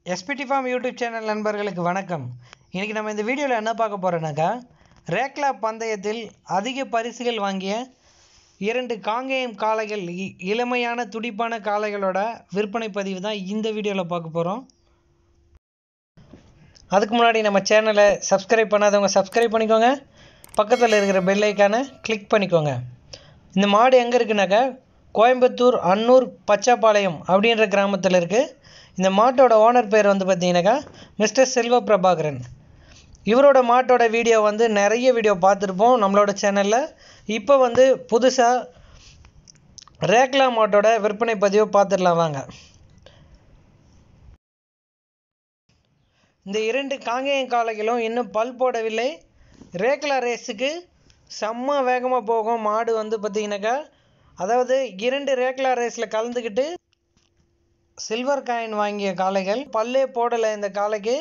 SPD farm YouTube channel நண்பர்களுக்கு வணக்கம் இன்றைக்கி நம்ம இந்த வீடியோவில் என்ன பார்க்க போகிறோன்னாக்கா ரேக்லா பந்தயத்தில் அதிக பரிசுகள் வாங்கிய இரண்டு காங்கேயம் காளைகள் இ- இளமையான துடிப்பான காளைகளோட விற்பனை பதிவு தான் இந்த வீடியோவில் பார்க்க போகிறோம் அதுக்கு முன்னாடி நம்ம சேனலை சப்ஸ்கிரைப் பண்ணாதவங்க சப்ஸ்கிரைப் பண்ணிக்கோங்க பக்கத்தில் இருக்கிற பெல் ஐக்கானை கிளிக் பண்ணிக்கோங்க இந்த மாடு எங்கே இருக்குனாக்கா கோயம்புத்தூர் அன்னூர் பச்சாப்பாளையம் அப்படின்ற கிராமத்தில் இருக்குது இந்த மாட்டோட ஓனர் பேர் வந்து பார்த்தீங்கன்னாக்கா மிஸ்டர் செல்வ பிரபாகரன் இவரோட மாட்டோட வீடியோ வந்து நிறைய வீடியோ பார்த்துருப்போம் நம்மளோட சேனலில் இப்போ வந்து புதுசாக ரேக்லா மாட்டோட விற்பனை பதிவை பார்த்துடலாம் வாங்க இந்த இரண்டு காங்கேயம் காளைகளும் இன்னும் பல் போடவில்லை ரேக்லா ரேஸுக்கு செம்ம வேகமாக போகும் மாடு வந்து பார்த்தீங்கன்னாக்கா அதாவது இரண்டு ரேக்லா ரேஸில் கலந்துக்கிட்டு சில்வர் காயின் வாங்கிய காளைகள் பல்லே போடலை இந்த காளைக்கு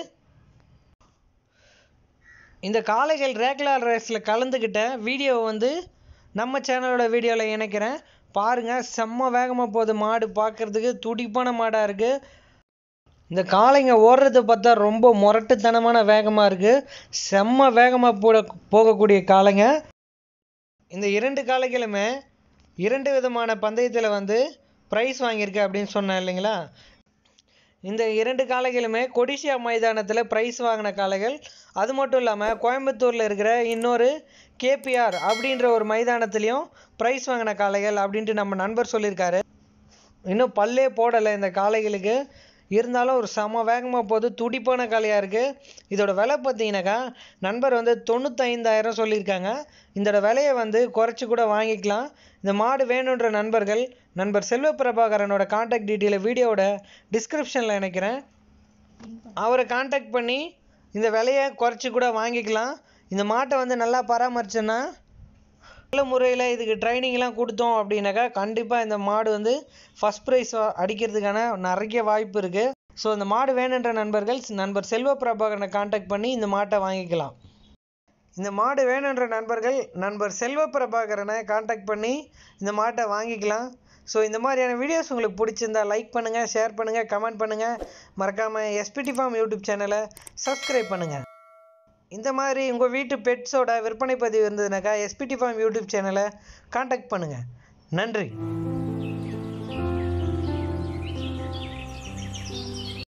இந்த காளைகள் ரேக்லா ரேஸில் கலந்துக்கிட்ட வீடியோ வந்து நம்ம சேனலோட வீடியோவில் இணைக்கிறேன் பாருங்கள் செம்ம வேகமாக போகுது மாடு பார்க்குறதுக்கு துடிப்பான மாடாக இருக்குது இந்த காளைங்க ஓடுறத பார்த்தா ரொம்ப முரட்டுத்தனமான வேகமாக இருக்குது செம்ம வேகமாக போட போகக்கூடிய காளைங்க இந்த இரண்டு காளைகளுமே இரண்டு விதமான பந்தயத்தில் வந்து ப்ரைஸ் வாங்கியிருக்கு அப்படின்னு சொன்னேன் இல்லைங்களா இந்த இரண்டு காளைகளுமே கொடிசியா மைதானத்தில் ப்ரைஸ் வாங்கின காளைகள் அது மட்டும் இல்லாமல் கோயம்புத்தூரில் இருக்கிற இன்னொரு கேபிஆர் அப்படின்ற ஒரு மைதானத்துலேயும் ப்ரைஸ் வாங்கின காளைகள் அப்படின்ட்டு நம்ம நண்பர் சொல்லியிருக்காரு இன்னும் பல்லே போடலை இந்த காளைகளுக்கு இருந்தாலும் ஒரு செம வேகமாக போகுது துடிப்பான காளையாக இருக்குது இதோட விலை பார்த்தீங்கன்னாக்கா நண்பர் வந்து தொண்ணூத்தைந்தாயிரம் சொல்லியிருக்காங்க இதோட விலையை வந்து குறைச்சி கூட வாங்கிக்கலாம் இந்த மாடு வேணுன்ற நண்பர்கள் நண்பர் செல்வ பிரபாகரனோட காண்டாக்ட் டீட்டெயிலை வீடியோவோட டிஸ்கிரிப்ஷனில் இணைக்கிறேன் அவரை காண்டாக்ட் பண்ணி இந்த விலையை குறைச்சி கூட வாங்கிக்கலாம் இந்த மாட்டை வந்து நல்லா பராமரிச்சோன்னா நல்ல முறையில் இதுக்கு ட்ரைனிங்லாம் கொடுத்தோம் அப்படின்னாக்கா கண்டிப்பாக இந்த மாடு வந்து ஃபஸ்ட் ப்ரைஸ் அடிக்கிறதுக்கான நிறைய வாய்ப்பு இருக்குது ஸோ இந்த மாடு வேணுன்ற நண்பர்கள் நண்பர் செல்வ பிரபாகரனை காண்டாக்ட் பண்ணி இந்த மாட்டை வாங்கிக்கலாம் இந்த மாடு வேணுன்ற நண்பர்கள் நண்பர் செல்வ பிரபாகரனை காண்டாக்ட் பண்ணி இந்த மாட்டை வாங்கிக்கலாம் ஸோ இந்த மாதிரியான வீடியோஸ் உங்களுக்கு பிடிச்சிருந்தா லைக் பண்ணுங்கள் ஷேர் பண்ணுங்கள் கமெண்ட் பண்ணுங்கள் மறக்காமல் எஸ்பிடி ஃபார்ம் யூடியூப் சேனலை சப்ஸ்கிரைப் பண்ணுங்கள் இந்த மாதிரி உங்கள் வீட்டு பெட்ஸோட விற்பனை பதிவு இருந்ததுனாக்கா எஸ்பிடி ஃபார்ம் யூடியூப் சேனலை காண்டாக்ட் பண்ணுங்கள் நன்றி